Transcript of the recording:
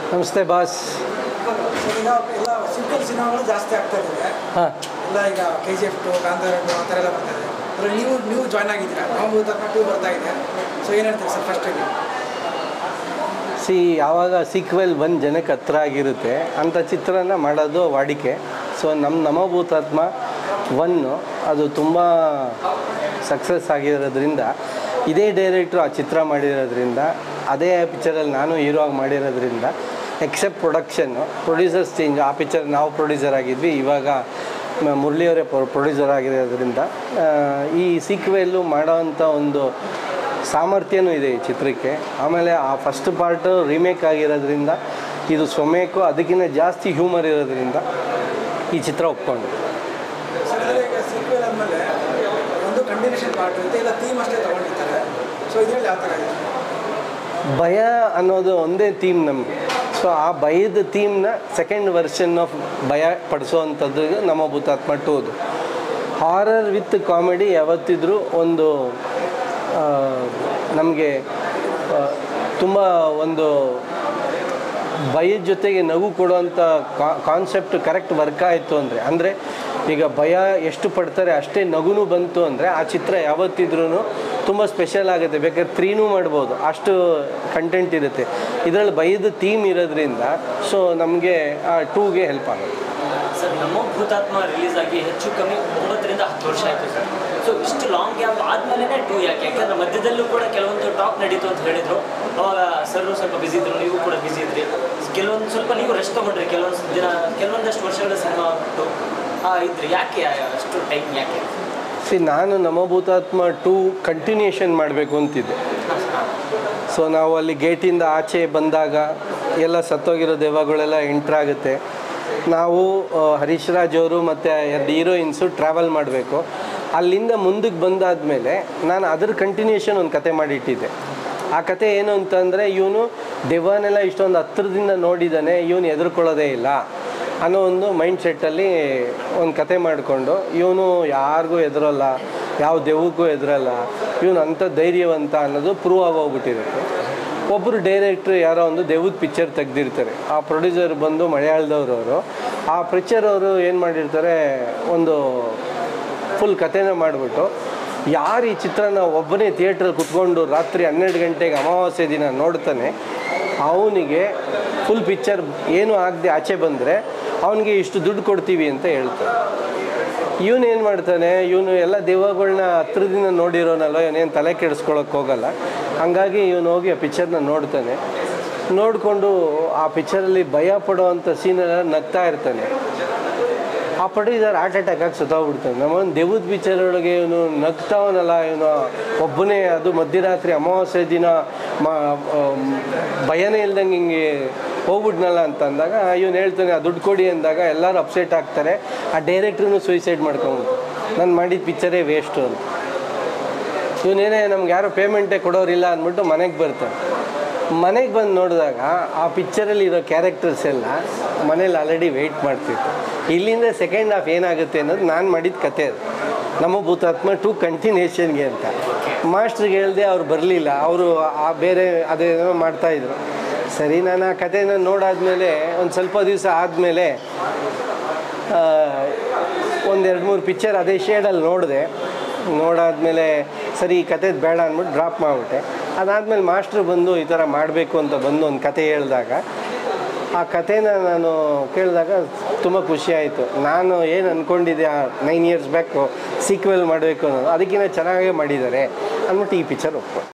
ನಮಸ್ತೆ boss so ಈಗ ಎಲ್ಲ ಸೀಕ್ವಲ್ ಸಿನಿಮಾಗಳು ಜಾಸ್ತಿ ಆಗ್ತಾ ಇದ್ದಾವೆ ಹಾಂ ಎಲ್ಲ ಈಗ K G F two Kantara two ಆ ಥರ ಎಲ್ಲ ಬರ್ತಾ ಇದೆ ಅದ್ರಲ್ಲಿ ನೀವು ನೀವು ಜಾಯ್ನ್ ಆಗಿದ್ದೀರಾ ನಾವು ತಕ್ಕ ಟೂ ಬರ್ತಾ ಇದೆ ಸೊ ಏನು ಹೇಳ್ತೀರಿ ಸರ್ ಫಸ್ಟ್ ಆಗಿ ಸಿ ಯಾವಾಗ ಸೀಕ್ವೆಲ್ ಬಂದು ಜನಕ್ಕೆ ಹತ್ರ ಆಗಿರುತ್ತೆ ಅಂಥ ಚಿತ್ರನ ಮಾಡೋದು ವಾಡಿಕೆ ಸೊ ನಮ್ಮ ನಮಭೂತಾತ್ಮ ಒನ್ನು ಅದು ತುಂಬ ಸಕ್ಸಸ್ ಆಗಿರೋದ್ರಿಂದ ಇದೇ ಡೈರೆಕ್ಟ್ರು ಆ ಚಿತ್ರ ಮಾಡಿರೋದ್ರಿಂದ ಅದೇ ಪಿಕ್ಚರಲ್ಲಿ ನಾನು ಹೀರೋ ಆಗಿ ಮಾಡಿರೋದ್ರಿಂದ ಎಕ್ಸೆಪ್ಟ್ ಪ್ರೊಡಕ್ಷನ್ನು ಪ್ರೊಡ್ಯೂಸರ್ಸ್ ಚೇಂಜ್ ಆ ಪಿಕ್ಚರ್ ನಾವು ಪ್ರೊಡ್ಯೂಸರ್ ಆಗಿದ್ವಿ ಇವಾಗ ಮ- ಮುರಳಿಯವರೇ ಪ್ರೊಡ್ಯೂಸರ್ ಆಗಿರೋದ್ರಿಂದ ಆ, ಈ ಸೀಕ್ವೆಲ್ಲು ಮಾಡೋವಂಥ ಒಂದು ಸಾಮರ್ಥ್ಯನೂ ಇದೆ ಈ ಚಿತ್ರಕ್ಕೆ ಆಮೇಲೆ ಆ ಫಸ್ಟ್ ಪಾರ್ಟು ರೀಮೇಕ್ ಆಗಿರೋದ್ರಿಂದ ಇದು ಸ್ವಮೇಕು ಅದಕ್ಕಿಂತ ಜಾಸ್ತಿ ಹ್ಯೂಮರ್ ಇರೋದ್ರಿಂದ ಈ ಚಿತ್ರ ಒಪ್ಕೊಂಡು ಸರ್ ಇದ್ರಲ್ಲಿ ಈಗ ಸೀಕ್ವೆಲ್ ಆದಮೇಲೆ ಒಂದು ಕಂಟಿನ್ಯೂಷನ್ ಪಾರ್ಟ್ ಇರುತ್ತೆ ಇಲ್ಲ ಥೀಮ್ ಅಷ್ಟೇ ತೊಗೊಂಡಿರ್ತಾರೆ ಸೊ ಇದರಲ್ಲಿ ಯಾವ ಥರ ಇದೆ ಭಯ ಅನ್ನೋದು ಒಂದೇ ಥೀಮ್ ನಮಗೆ ಸೊ ಆ ಭಯದ ಥೀಮ್ನ ಸೆಕೆಂಡ್ ವರ್ಷನ್ ಆಫ್ ಭಯ ಪಡಿಸೋವಂಥದ್ದು ನಮ್ಮ ಭೂತಾತ್ಮ ಟೂದು ಹಾರರ್ ವಿತ್ ಕಾಮಿಡಿ ಯಾವತ್ತಿದ್ರೂ ಒಂದು ನಮಗೆ ತುಂಬ ಒಂದು ಭಯದ ಜೊತೆಗೆ ನಗು ಕೊಡುವಂಥ ಕಾನ್ಸೆಪ್ಟ್ ಕರೆಕ್ಟ್ ವರ್ಕ್ ಆಯಿತು ಅಂದರೆ ಅಂದರೆ ಈಗ ಭಯ ಎಷ್ಟು ಪಡ್ತಾರೆ ಅಷ್ಟೇ ನಗುನು ಬಂತು ಅಂದರೆ ಆ ಚಿತ್ರ ಯಾವತ್ತಿದ್ರೂ ತುಂಬ ಸ್ಪೆಷಲ್ ಆಗುತ್ತೆ ಬೇಕಾದ್ರೆ ತ್ರೀನೂ ಮಾಡ್ಬೋದು ಅಷ್ಟು ಕಂಟೆಂಟ್ ಇರುತ್ತೆ ಇದರಲ್ಲಿ ಭಯದ ಥೀಮ್ ಇರೋದ್ರಿಂದ ಸೊ ನಮಗೆ ಆ ಟೂಗೆ ಹೆಲ್ಪ್ ಆಗುತ್ತೆ ಸರ್ ನಮ್ಮ ಭೂತಾತ್ಮ ರಿಲೀಸ್ ಆಗಿ ಹೆಚ್ಚು ಕಮ್ಮಿ ಒಂಬತ್ತರಿಂದ ಹತ್ತು ವರ್ಷ ಆಯಿತು ಸರ್ ಸೊ ಇಷ್ಟು ಲಾಂಗ್ ಗ್ಯಾಪ್ ಆದಮೇಲೆ ಟೂ ಯಾಕೆ ಯಾಕಂದ್ರೆ ಮಧ್ಯದಲ್ಲೂ ಕೂಡ ಕೆಲವೊಂದು ಟಾಕ್ ನಡೀತು ಅಂತ ಹೇಳಿದ್ರು ಅವಾಗ ಸರ್ ಸ್ವಲ್ಪ ಬಿಸಿ ಇದ್ರು ನೀವು ಕೂಡ ಬಿಸಿ ಇದ್ರಿ ಕೆಲವೊಂದು ಸ್ವಲ್ಪ ನೀವು ರೆಸ್ಟ್ ತೊಗೊಂಡ್ರಿ ಕೆಲವೊಂದು ದಿನ ಕೆಲವೊಂದಷ್ಟು ವರ್ಷಗಳ ಸಿನಿಮಾ ಬಿಟ್ಟು ಆ, ಇದ್ರಿ ಯಾಕೆ ಅಷ್ಟು ಟೈಮ್ ಯಾಕೆ ಸಿ ನಾನು ನಮಭೂತಾತ್ಮ ಟೂ ಕಂಟಿನ್ಯೂಷನ್ ಮಾಡಬೇಕು ಅಂತಿದ್ದೆ ಸೊ ನಾವು ಅಲ್ಲಿ ಗೇಟಿಂದ ಆಚೆ ಬಂದಾಗ ಎಲ್ಲ ಸತ್ತೋಗಿರೋ ದೆವ್ವಗಳೆಲ್ಲ ಎಂಟ್ರ್ ಆಗುತ್ತೆ ನಾವು ಆ, ಹರೀಶ್ ರಾಜ್ ಅವರು ಮತ್ತು ಎರಡು ಹೀರೋಯಿನ್ಸು ಟ್ರಾವೆಲ್ ಮಾಡಬೇಕು ಅಲ್ಲಿಂದ ಮುಂದಕ್ಕೆ ಬಂದಾದಮೇಲೆ ನಾನು ಅದ್ರ ಕಂಟಿನ್ಯೂಷನ್ ಒಂದು ಕತೆ ಮಾಡಿಟ್ಟಿದ್ದೆ ಆ ಕತೆ ಏನು ಅಂತಂದರೆ ಇವನು ದೆವ್ವನೆಲ್ಲ ಇಷ್ಟೊಂದು ಹತ್ರದಿಂದ ನೋಡಿದ್ದಾನೆ ಇವನು ಎದುರ್ಕೊಳ್ಳೋದೇ ಇಲ್ಲ ಅನ್ನೋ ಒಂದು ಮೈಂಡ್ ಸೆಟ್ಟಲ್ಲಿ ಒಂದು ಕತೆ ಮಾಡಿಕೊಂಡು ಇವನು ಯಾರಿಗೂ ಎದುರಲ್ಲ ಯಾವ ದೆವ್ವಕ್ಕೂ ಎದುರಲ್ಲ ಇವನು ಅಂಥ ಧೈರ್ಯವಂತ ಅನ್ನೋದು ಪ್ರೂವ್ ಆಗೋಗ್ಬಿಟ್ಟಿರುತ್ತೆ ಒಬ್ಬರು ಡೈರೆಕ್ಟ್ರು ಯಾರೋ ಒಂದು ದೆವ್ವದ ಪಿಕ್ಚರ್ ತೆಗ್ದಿರ್ತಾರೆ ಆ ಪ್ರೊಡ್ಯೂಸರ್ ಬಂದು ಮಲಯಾಳದವ್ರು ಅವರು ಆ ಪಿಕ್ಚರ್ ಅವರು ಏನು ಮಾಡಿರ್ತಾರೆ ಒಂದು ಫುಲ್ ಕಥೆನ ಮಾಡಿಬಿಟ್ಟು ಯಾರು ಈ ಚಿತ್ರನ ಒಬ್ಬನೇ ಥಿಯೇಟ್ರಲ್ಲಿ ಕುತ್ಕೊಂಡು ರಾತ್ರಿ ಹನ್ನೆರಡು ಗಂಟೆಗೆ ಅಮಾವಾಸ್ಯೆ ದಿನ ನೋಡ್ತಾನೆ ಅವನಿಗೆ ಫುಲ್ ಪಿಕ್ಚರ್ ಏನು ಆಗದೆ ಆಚೆ ಬಂದರೆ ಅವನಿಗೆ ಇಷ್ಟು ದುಡ್ಡು ಕೊಡ್ತೀವಿ ಅಂತ ಹೇಳ್ತಾರೆ ಇವನು ಏನು ಮಾಡ್ತಾನೆ ಇವನು ಎಲ್ಲ ದೆವ್ವಗಳನ್ನ ಹತ್ರದಿಂದ ನೋಡಿರೋನಲ್ಲ ಇವನೇನು ತಲೆ ಕೆಡಿಸ್ಕೊಳಕ್ಕೆ ಹೋಗಲ್ಲ ಹಂಗಾಗಿ ಇವನು ಹೋಗಿ ಆ ಪಿಕ್ಚರ್ನ ನೋಡ್ತಾನೆ ನೋಡಿಕೊಂಡು ಆ ಪಿಕ್ಚರಲ್ಲಿ ಭಯ ಪಡೋವಂಥ ಸೀನೆಲ್ಲ ನಗ್ತಾ ಇರ್ತಾನೆ ಆ ಪ್ರೊಡ್ಯೂಸರ್ ಹಾರ್ಟ್ ಅಟ್ಯಾಕ್ ಆಗಿ ಸುತ್ತೋಗ್ಬಿಡ್ತಾನೆ ನಮ್ಮೊಂದು ದೆವ್ವದ ಪಿಕ್ಚರ್ ಒಳಗೆ ಇವನು ನಗ್ತಾವನಲ್ಲ ಇವನು ಒಬ್ಬನೇ ಅದು ಮಧ್ಯರಾತ್ರಿ ಅಮಾವಾಸ್ಯೆ ದಿನ ಮ ಆಮ್, ಭಯನೇ ಇಲ್ದಂಗೆ ಹಿಂಗೆ ಹೋಗ್ಬಿಟ್ನಲ್ಲ ಅಂತ ಅಂದಾಗ ಇವನು ಹೇಳ್ತಾನೆ ಆ ದುಡ್ಡು ಕೊಡಿ ಅಂದಾಗ ಎಲ್ಲರೂ ಅಪ್ಸೆಟ್ ಆಗ್ತಾರೆ ಆ ಡೈರೆಕ್ಟ್ರೂ ಸೂಸೈಡ್ ಮಾಡ್ಕೊಂಬಿಟ್ಟು ನಾನು ಮಾಡಿದ ಪಿಕ್ಚರೇ ವೇಸ್ಟು ಅಂತ ಇವನೇನೇ ನಮ್ಗೆ ಯಾರೋ ಪೇಮೆಂಟೇ ಕೊಡೋರಿಲ್ಲ ಅಂದ್ಬಿಟ್ಟು ಮನೆಗೆ ಬರ್ತಾನೆ ಮನೆಗೆ ಬಂದು ನೋಡಿದಾಗ ಆ ಪಿಕ್ಚರಲ್ಲಿ ಇರೋ ಕ್ಯಾರೆಕ್ಟರ್ಸ್ ಎಲ್ಲ ಮನೇಲಿ ಆಲ್ರೆಡಿ ವೆಯ್ಟ್ ಮಾಡ್ತಿತ್ತು ಇಲ್ಲಿಂದ ಸೆಕೆಂಡ್ ಹಾಫ್ ಏನಾಗುತ್ತೆ ಅನ್ನೋದು ನಾನು ಮಾಡಿದ ಕತೆ ಅದು ನಮ್ಮ ಭೂತಾತ್ಮ ಟು ಕಂಟಿನ್ಯೂಷನ್ಗೆ ಅಂತ ಮಾಸ್ಟ್ರಿಗೆ ಹೇಳಿದೆ ಅವ್ರು ಬರಲಿಲ್ಲ ಅವರು ಆ ಬೇರೆ ಅದೇನೋ ಮಾಡ್ತಾಯಿದ್ರು ಸರಿ ನಾನು ಆ ಕಥೆನ ನೋಡಾದ್ಮೇಲೆ ಒಂದು ಸ್ವಲ್ಪ ದಿವಸ ಆದಮೇಲೆ ಒಂದು ಎರಡು ಮೂರು ಪಿಕ್ಚರ್ ಅದೇ ಶೇಡಲ್ಲಿ ನೋಡಿದೆ ನೋಡಾದ್ಮೇಲೆ ಸರಿ ಈ ಕಥೆದು ಬೇಡ ಅಂದ್ಬಿಟ್ಟು ಡ್ರಾಪ್ ಮಾಡಿಬಿಟ್ಟೆ ಅದಾದಮೇಲೆ ಮಾಸ್ಟ್ರು ಬಂದು ಈ ಥರ ಮಾಡಬೇಕು ಅಂತ ಬಂದು ಒಂದು ಕತೆ ಹೇಳಿದಾಗ ಆ ಕಥೆನ ನಾನು ಕೇಳಿದಾಗ ತುಂಬ ಖುಷಿ ಆಯಿತು ನಾನು ಏನು ಅಂದ್ಕೊಂಡಿದ್ದೆ ಆ ನೈನ್ ಇಯರ್ಸ್ ಬ್ಯಾಕು ಸೀಕ್ವೆಲ್ ಮಾಡಬೇಕು ಅನ್ನೋದು ಅದಕ್ಕಿಂತ ಚೆನ್ನಾಗೇ ಮಾಡಿದ್ದಾರೆ ಅಂದ್ಬಿಟ್ಟು ಈ ಪಿಕ್ಚರ್ ಒಪ್ಕೊಂಡು